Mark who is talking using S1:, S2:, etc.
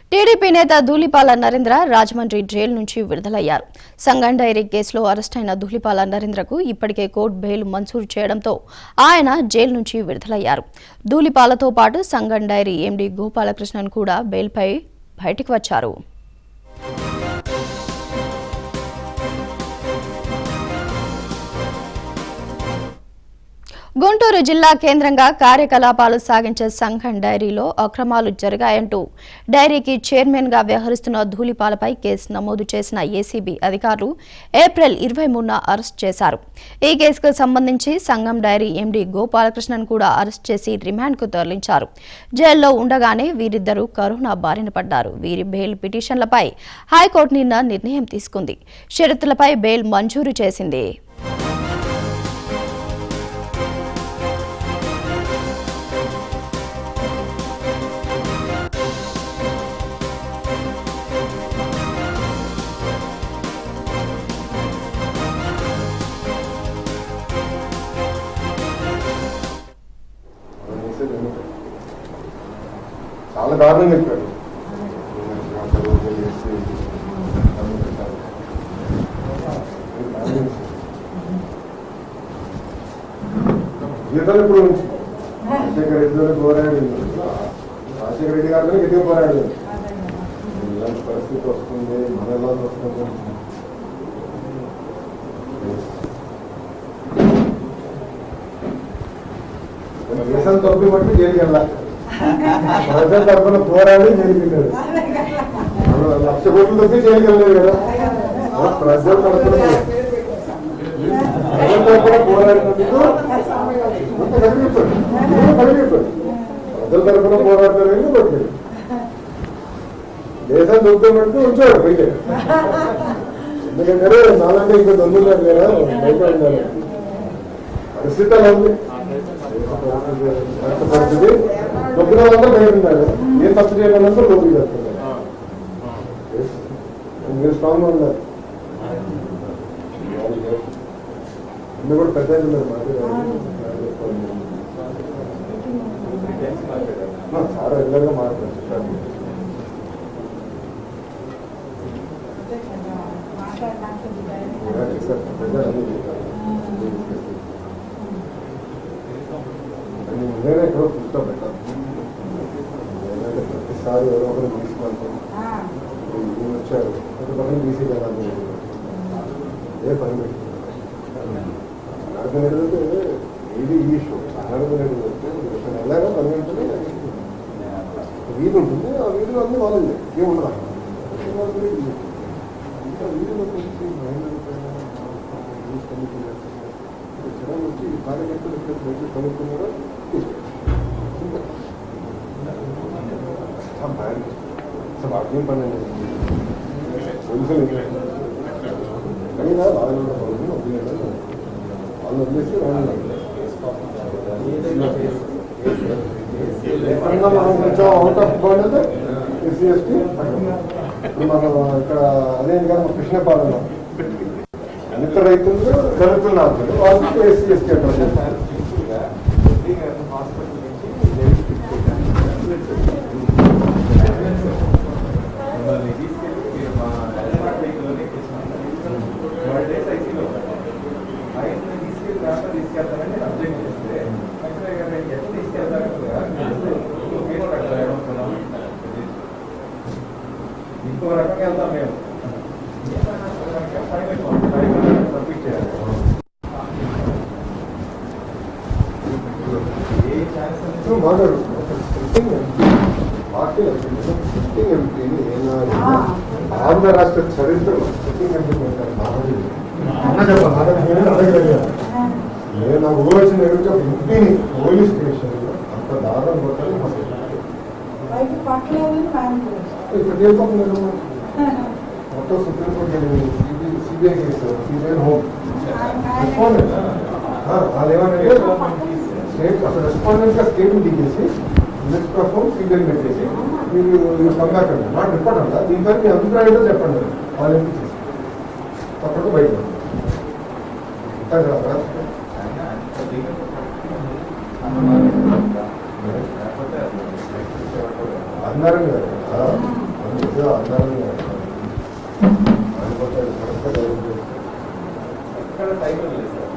S1: TDP నేత Dhulipala Narendra Rajahmundry jail నుంచి విడుదలయ్యారు సంగం dairy కేసులో అరెస్టైన ధూళిపాల నరేంద్రకు ఇప్పటికే కోర్టు బెయిల్ మంజూరు చేయడంతో ఆయన జైలు నుంచి విడుదలయ్యారు ధూళిపాలతో పాటు సంగం డైరీ ఎండీ గోపాలకృష్ణన్ కూడా బెయిల్పై బయటికి వచ్చారు గుంటూరు జిల్లా కేంద్రంగా కార్యకలాపాలు సాగించే సంఘం డైరీలో అక్రమాలు జరిగాయంటూ డైరీకి చైర్మన్ గా వ్యవహరిస్తున్న ధూళిపాలపై కేసు నమోదు చేసిన ఏసీబీ అధికారులు ఏప్రిల్ ఇరవై మూడున అరెస్ట్ చేశారు ఈ కేసుకు సంబంధించి సంఘం డైరీ ఎండీ గోపాలకృష్ణన్ కూడా అరెస్ట్ చేసి రిమాండ్కు తరలించారు జైల్లో ఉండగానే వీరిద్దరూ కరోనా బారిన పడ్డారు వీరి బెయిల్ పిటిషన్లపై హైకోర్టు నిన్న నిర్ణయం తీసుకుంది షరతులపై బెయిల్ మంజూరు చేసింది
S2: మనం చేసేది ఎందుకు? చాలా దారుణం చెప్పాడు అంత రోజులు చేసి అన్నం పెట్టాలి. ఇది దారుణం చేశాడు. జీతాలు ఇప్పుడు ఉంచి రాజశేఖర రెడ్డితో పోరాడు రాజశేఖర రెడ్డి గారితో గట్టిగా పోరాడు ఇలాంటి పరిస్థితి వస్తుంది మన ఎలా వస్తుంది దేశం తొప్పి పట్టి జైలుకి వెళ్ళాలి ప్రజల తరఫున పోరాడి జైలుకి వెళ్ళాడు మనం లక్ష కోట్లు తప్పి జైలుకి వెళ్ళలేదు కదా మన ప్రజల తరఫున ప్రజల తరఫున పోరాడినందుకు అంత కనిపించాడు కనిపించాడు ప్రజల తరఫున పోరాడతారు కొట్టాడు దేశం దుఃఖమంటూ ఉంచాడు పైకి ఎందుకంటే నాలంటే ఇంకా దొంగలు కదా బయట ఉన్నారు పరిస్థితి అలా ఉంది రక్త పరిస్థితి దొంగల వాళ్ళంతా బయట ఉన్నారు ఏం తప్పు చేయాలంటే లోపలికి చేస్తున్నారు మీరు స్ట్రాంగ్ ఉన్నారు అందరూ కూడా పెద్ద ఉన్నారు మాట చాలా రెగ్యులర్గా మాట్లాడుతున్నారు నేనే ఎక్కడో పుస్తకం పెట్టాను నేనైతే ప్రతిసారి ఎవరో ఒకరు తీసుకుంటాను ఈయన వచ్చారు ఒక పని తీసి కదా మీరు. ఏ పని పెట్టి అనార్థమైనది ఇది ఈ ఇష్యూ అనార్థమైనది ఎలాగో పని ఉంటుంది వీధి ఉంటుంది ఆ వీధిలో అన్ని వాళ్ళండి ఏముండదు ఇంకా వీధిలో కొంచెం మహిళల పైన న్యూస్ కమిటీ జనం వచ్చి కార్యకర్తలు ఇక్కడ బయట కనుక్కున్నారో అసలు వాక్యం పని అండి పోలీసులు అయినా వాళ్ళు కూడా పనులు వదిలేరు వాళ్ళు వదిలేసి వాళ్ళు ఎక్కడన్నా మనం కొంచెం అవుట్ ఆఫ్ బాగుంటుంది ఎస్సీ ఎస్టీ ఇప్పుడు మనం ఇక్కడ అదే కదా కృష్ణపాలెంలో ఎంత రైతులు దళితులు నాకు వాళ్ళకి ఎస్సీ ఎస్టీ అంటారు
S3: ఇంకో రకంగా వెళ్తాం మేము పంపించేయాలి ఏ ఛాన్స్
S2: నువ్వు మాట్లాడు సిట్టింగ్ పార్టీ సిట్టింగ్ ఎంపీని ఏనాడు ఆంధ్ర రాష్ట్ర చరిత్రలో సిట్టింగ్ ఎంపీ అన్న చెప్పాలి అడగలేదు నేను నాకు ఊరు వచ్చిన దగ్గర నుంచి ఒక ఎంపీని పోలీస్ స్టేషన్లో అంత దారుణం కొట్టాలి మా
S4: బయట పట్టలేదని మాట్లాడుతున్నారు
S2: ఇక్కడ వెళ్ళిపోతున్నారు మొత్తం supreme court CBI case CBI home respondent వాళ్ళు ఏమన్నారంటే స్టేట్ అసలు రెస్పాండెంట్ గా స్టేట్ దిగేసి నెక్స్ట్ హోమ్ సిబిఐ పెట్టేసి మీరు కంబ్యాక్ అండి నాట్ రిపోర్ట్ అంట దీనిపై మీ అభిప్రాయం ఏంటో చెప్పండి వాళ్ళు ఎందుకు చేసి తప్పకుండా బయట అంతే కదా అన్నారు కదా ఏదో అన్నారని అనుకుంటే కరెక్ట్గా డైరెక్ట్ చేస్తే
S3: ఎక్కడ టైం లేదు సార్